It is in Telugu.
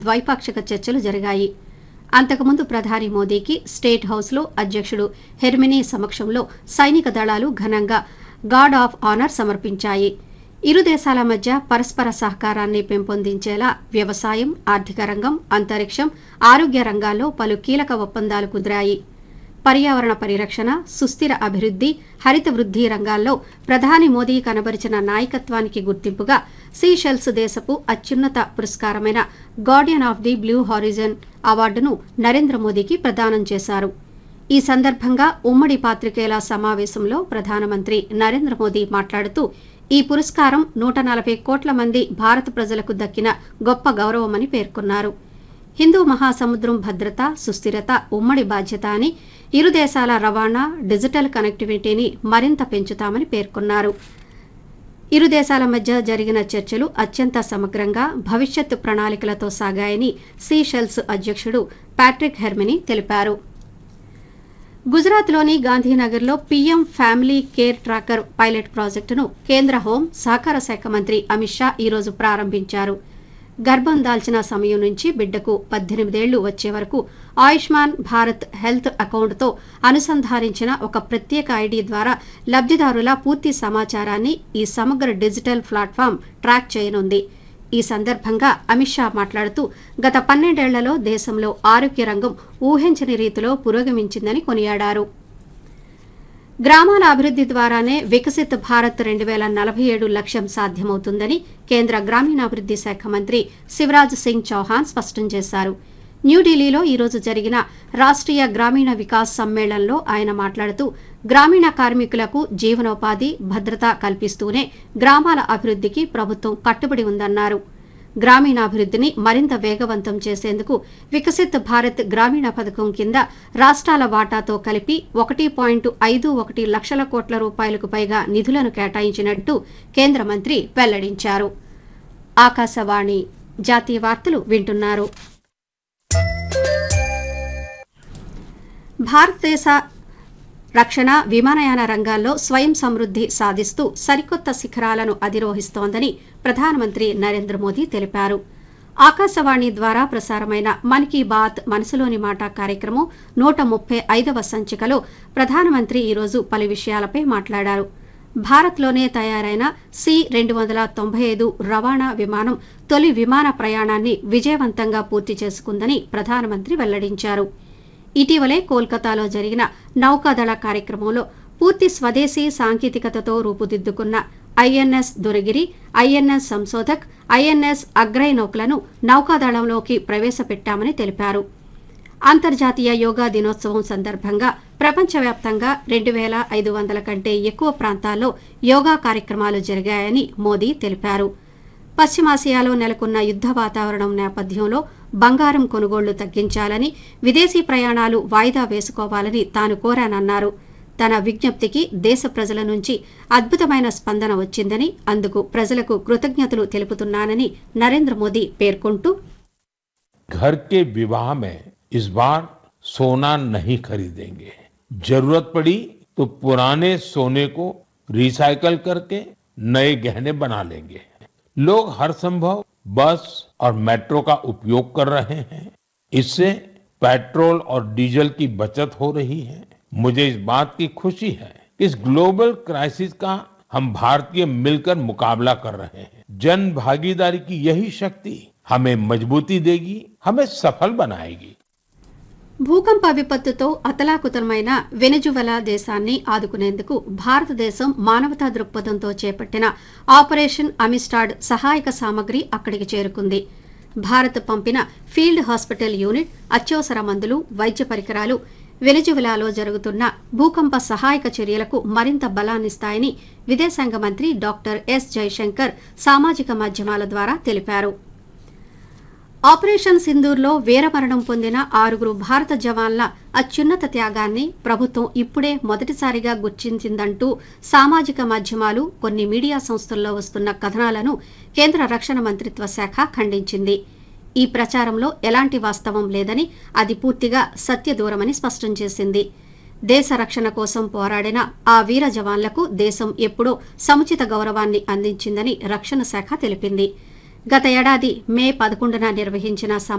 ద్వైపాక్షిక చర్చలు జరిగాయి అంతకుముందు ప్రధాని మోదీకి స్టేట్ హౌస్లో అధ్యక్షుడు హెర్మినీ సమక్షంలో సైనిక దళాలు ఘనంగా గార్డ్ ఆఫ్ ఆనర్ సమర్పించాయి ఇరు దేశాల మధ్య పరస్పర సహకారాన్ని పెంపొందించేలా వ్యవసాయం ఆర్థిక రంగం అంతరిక్షం ఆరోగ్య రంగాల్లో పలు కీలక ఒప్పందాలు కుదిరాయి పర్యావరణ పరిరక్షణ సుస్థిర అభివృద్ధి హరిత వృద్ధి రంగాల్లో ప్రధాని మోదీ కనబరిచిన నాయకత్వానికి గుర్తింపుగా సీషెల్స్ దేశపు అత్యున్నత పురస్కారమైన guardian of the blue horizon అవార్డును నరేంద్ర మోదీకి ప్రదానం చేశారు ఈ సందర్భంగా ఉమ్మడి పాత్రికేయుల సమావేశంలో ప్రధానమంత్రి నరేంద్ర మోదీ మాట్లాడుతూ ఈ పురస్కారం నూట నలభై కోట్ల మంది భారత ప్రజలకు దక్కిన గొప్ప గౌరవమని పేర్కొన్నారు హిందూ మహాసముద్రం భద్రత సుస్థిరత ఉమ్మడి బాధ్యత అని ఇరు దేశాల రవాణా డిజిటల్ కనెక్టివిటీని మరింత పెంచుతామని పేర్కొన్నారు ఇరు దేశాల మధ్య జరిగిన చర్చలు అత్యంత సమగ్రంగా భవిష్యత్ ప్రణాళికలతో సాగాయని సీషెల్స్ అధ్యక్షుడు ప్యాట్రిక్ హెర్మిని తెలిపారు గుజరాత్లోని గాంధీనగర్లో P M family care tracker pilot ప్రాజెక్టును కేంద్ర హోం సహకార శాఖ మంత్రి అమిత్ షా ఈరోజు ప్రారంభించారు గర్భం దాల్చిన సమయం నుంచి బిడ్డకు పద్దెనిమిదేళ్లు వచ్చే వరకు ఆయుష్మాన్ భారత్ హెల్త్ అకౌంట్తో అనుసంధానించిన ఒక ప్రత్యేక ఐడి ద్వారా లబ్ధిదారుల పూర్తి సమాచారాన్ని ఈ సమగ్ర డిజిటల్ ప్లాట్ఫామ్ ట్రాక్ చేయనుంది ఈ సందర్భంగా అమిత్ షా మాట్లాడుతూ గత పన్నెండేళ్లలో దేశంలో ఆరోగ్య రంగం ఊహించని రీతిలో పురోగమించిందని కొనియాడారు గ్రామాల అభివృద్ధి ద్వారానే వికసిత్ భారత్ రెండు వేల నలభై ఏడు లక్ష్యం సాధ్యమవుతుందని కేంద్ర గ్రామీణాభివృద్ధి శాఖ మంత్రి శివరాజ్ సింగ్ చౌహాన్ స్పష్టం చేశారు న్యూఢిల్లీలో ఈరోజు జరిగిన రాష్ట్రీయ గ్రామీణ వికాస్ సమ్మేళనంలో ఆయన మాట్లాడుతూ గ్రామీణ కార్మికులకు జీవనోపాధి భద్రత కల్పిస్తూనే గ్రామాల అభివృద్ధికి ప్రభుత్వం కట్టుబడి ఉందన్నారు గ్రామీణాభివృద్ధిని మరింత వేగవంతం చేసేందుకు వికసిత్ భారత్ గ్రామీణ పథకం కింద రాష్ట్రాల వాటాతో కలిపి ఒకటి పాయింట్ ఐదు ఒకటి లక్షల కోట్ల రూపాయలకు పైగా నిధులను కేటాయించినట్టు కేంద్ర మంత్రి వెల్లడించారు ఆకాశవాణి జాతీయ వార్తలు వింటున్నారు భారతదేశ రక్షణ విమానయాన రంగాల్లో స్వయం సమృద్ధి సాధిస్తూ సరికొత్త శిఖరాలను అధిరోహిస్తోందని ప్రధానమంత్రి నరేంద్ర మోదీ తెలిపారు ఆకాశవాణి ద్వారా ప్రసారమైన మన్ కీ బాత్ మనసులోని మాట కార్యక్రమం నూట ముప్పై ఐదవ సంచికలో ప్రధానమంత్రి ఈరోజు పలు విషయాలపై మాట్లాడారు భారత్లోనే తయారైన సి రెండు వందల తొంభై ఐదు రవాణా విమానం తొలి విమాన ప్రయాణాన్ని విజయవంతంగా పూర్తి చేసుకుందని ప్రధానమంత్రి వెల్లడించారు ఇటీవలే కోల్కతాలో జరిగిన నౌకాదళ కార్యక్రమంలో పూర్తి స్వదేశీ సాంకేతికతతో రూపుదిద్దుకున్న INS Dunagiri INS Sanshodhak INS Agray నౌకలను నౌకాదళంలోకి ప్రవేశపెట్టామని తెలిపారు అంతర్జాతీయ యోగా దినోత్సవం సందర్భంగా ప్రపంచవ్యాప్తంగా రెండు వేల ఐదు వందల కంటే ఎక్కువ ప్రాంతాల్లో యోగా కార్యక్రమాలు జరిగాయని మోదీ తెలిపారు పశ్చిమాసియాలో నెలకొన్న యుద్ధ వాతావరణం నేపథ్యంలో బంగారం కొనుగోళ్లు తగ్గించాలని విదేశీ ప్రయాణాలు వాయిదా వేసుకోవాలని తాను కోరానన్నారు తన విజ్ఞప్తికి దేశ ప్రజల నుంచి అద్భుతమైన స్పందన వచ్చిందని అందుకు ప్రజలకు కృతజ్ఞతలు తెలుపుతున్నానని నరేంద్ర మోదీ పేర్కొంటూ घर के विवाह में इस बार सोना नहीं खरीदेंगे जरूरत पड़ी तो पुराने सोने को रिसाइकल करके नए गहने बना लेंगे लोग हर संभव बस और मेट्रो का उपयोग कर रहे हैं इससे पेट्रोल और डीजल की बचत हो रही है मुझे इस बात की खुशी है कि इस ग्लोबल क्राइसिस का हम भारतीय मिलकर मुकाबला कर रहे हैं जन भागीदारी की यही शक्ति हमें मजबूती देगी हमें सफल बनाएगी భూకంప విపత్తుతో అతలాకుతలమైన వెనజువెలా దేశాన్ని ఆదుకునేందుకు భారతదేశం మానవతా దృక్పథంతో చేపట్టిన ఆపరేషన్ అమిస్టాడ్ సహాయక సామగ్రి అక్కడికి చేరుకుంది భారత్ పంపిన ఫీల్డ్ హాస్పిటల్ యూనిట్ అత్యవసర మందులు వైద్య పరికరాలు వెనజువెలాలో జరుగుతున్న భూకంప సహాయక చర్యలకు మరింత బలాన్నిస్తాయని విదేశాంగ మంత్రి డాక్టర్ ఎస్ జైశంకర్ సామాజిక మాధ్యమాల ద్వారా తెలిపారు ఆపరేషన్ సింధూర్లో వీరమరణం పొందిన ఆరుగురు భారత జవాన్ల అత్యున్నత త్యాగాన్ని ప్రభుత్వం ఇప్పుడే మొదటిసారిగా గుర్తించిందంటూ సామాజిక మాధ్యమాలు కొన్ని మీడియా సంస్థల్లో వస్తున్న కథనాలను కేంద్ర రక్షణ మంత్రిత్వ శాఖ ఖండించింది ఈ ప్రచారంలో ఎలాంటి వాస్తవం లేదని అది పూర్తిగా సత్యదూరమని స్పష్టం చేసింది దేశ రక్షణ కోసం పోరాడిన ఆ వీర జవాన్లకు దేశం ఎప్పుడో సముచిత గౌరవాన్ని అందించిందని రక్షణ శాఖ తెలిపింది గత ఏడాది మే పదకొండున నిర్వహించిన